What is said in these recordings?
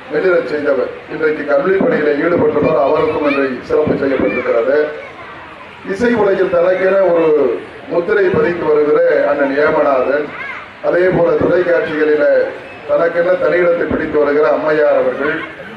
வெளியிடச் செய்தவர் இன்றைக்கு கல்வி பணியில ஈடுபட்டுள்ளவர் அவருக்கும் இன்றைக்கு சிறப்பு செய்யப்பட்டிருக்கிறது இசை உலகில் தனக்கென ஒரு முத்திரை பதித்து வருகிற அண்ணன் ஏமநாதன் அதே போல தொலைக்காட்சிகளில தனக்கென தனியிடத்தை பிடித்து வருகிற அம்மையார் அவர்கள்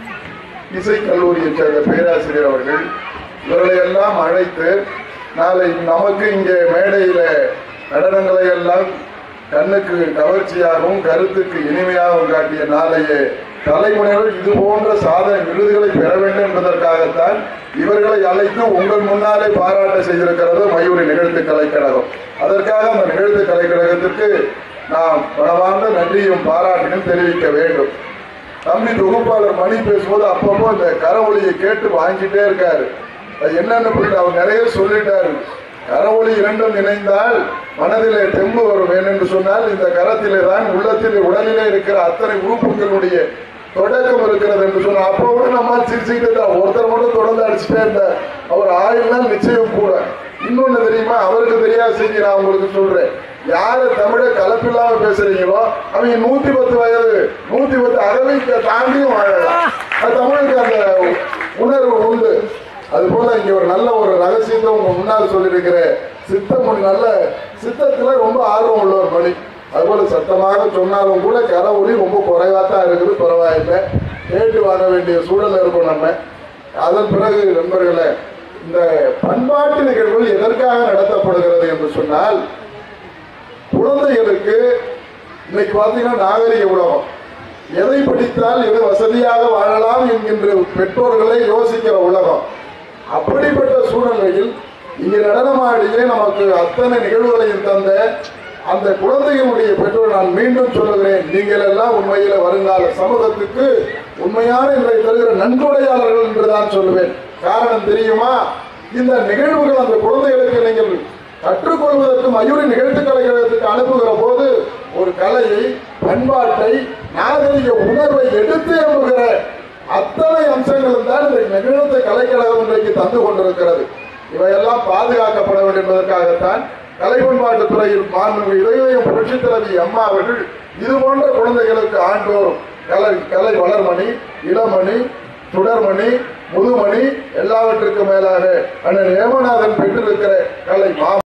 இசை கல்லூரியைச் சேர்ந்த பேராசிரியர் அவர்கள் இவர்களை எல்லாம் அழைத்து நாளை நமக்கு இங்கே மேடையில நடனங்களை எல்லாம் கண்ணுக்கு கவர்ச்சியாகவும் கருத்துக்கு இனிமையாகவும் காட்டிய நாளையே தலைமுறைகள் இது போன்ற சாதனை விருதுகளை பெற வேண்டும் என்பதற்காகத்தான் இவர்களை அழைத்து உங்கள் முன்னாலே பாராட்ட செய்திருக்கிறது மயூரி நிகழ்த்து கலைக்கழகம் அதற்காக அந்த நிகழ்த்து கலைக்கழகத்திற்கு நாம் மனமார்ந்த நன்றியும் பாராட்டினும் தெரிவிக்க வேண்டும் தம்பி தொகுப்பாளர் மணி பேசும்போது அப்பப்போ இந்த கரவொலியை கேட்டு வாங்கிட்டே இருக்காரு அது என்னன்னு புரியல அவர் நிறைய சொல்லிட்டாரு கரவொலி இரண்டும் இணைந்தால் மனதிலே தெம்பு வரும் ஏனென்று சொன்னால் இந்த கரத்திலே தான் உள்ளத்தில் உடலிலே இருக்கிற அத்தனை உறுப்புகளுடைய தொடக்கம் இருக்கிறது என்று சொன்னா அப்போ கூட நம்ம சிரிச்சுக்கிட்டு தான் ஒருத்தர் மட்டும் தொடர்ந்து அடிச்சுட்டே இருந்தார் அவர் ஆயுள்னா நிச்சயம் கூட இன்னொன்னு தெரியுமா அவருக்கு தெரியாத செய்தி நான் உங்களுக்கு சொல்றேன் யாரு தமிழ கலப்பில்லாம பேசுறீங்களோ அவங்க நூத்தி பத்து வயது நூத்தி பத்து அறவை தாண்டியும் வாழலாம் அது தமிழுக்கு அந்த உணர்வு உண்டு அது போல இங்க ஒரு நல்ல ஒரு ரகசியத்தை உங்க முன்னால் சொல்லியிருக்கிற சித்தம் நல்ல சித்தத்துல ரொம்ப ஆர்வம் உள்ள ஒரு மணி அதுபோல சத்தமாக சொன்னாலும் கூட கரவொலி ரொம்ப குறைவா தான் இருக்குது பரவாயில்லை கேட்டு வாங்க வேண்டிய சூழல் இருக்கும் நம்ம அதன் பிறகு நண்பர்களே இந்த பண்பாட்டு நிகழ்வுகள் எதற்காக நடத்தப்படுகிறது என்று சொன்னால் குழந்தைகளுக்கு இன்னைக்கு பார்த்தீங்கன்னா நாகரிக உலகம் எதை படித்தால் எது வசதியாக வாழலாம் என்கின்ற பெற்றோர்களை யோசிக்கிற உலகம் அப்படிப்பட்ட சூழ்நிலையில் இங்கே நடனமாடியே நமக்கு அத்தனை நிகழ்வுகளையும் தந்த அந்த குழந்தைகளுடைய பெற்றோர் நான் மீண்டும் சொல்லுகிறேன் நீங்கள் எல்லாம் உண்மையில வருங்கால சமூகத்துக்கு உண்மையான இன்றை தருகிற நன்கொடையாளர்கள் என்று தான் சொல்லுவேன் காரணம் தெரியுமா இந்த நிகழ்வுகள் அந்த குழந்தைகளுக்கு நீங்கள் கற்றுக்கொள்வதற்கு மயூரி நிகழ்ச்சி கலைக்கழகத்துக்கு அனுப்புகிற போது ஒரு கலையை பண்பாட்டை நாகரிக உணர்வை எடுத்து எம்புகிற அத்தனை அம்சங்களும் தான் இந்த நிகழ்ச்சி கலைக்கழகம் இன்றைக்கு தந்து கொண்டிருக்கிறது இவையெல்லாம் பாதுகாக்கப்பட வேண்டும் என்பதற்காகத்தான் கலை பண்பாட்டு துறையில் மாண்பு இதயம் புரட்சி தலைவி அம்மா அவர்கள் இது போன்ற குழந்தைகளுக்கு ஆண்டோறும் கலை கலை வளர்மணி இளமணி சுடர்மணி முதுமணி எல்லாவற்றுக்கும் மேலாக அண்ணன் ஏமநாதன் பெற்றிருக்கிற கலை மா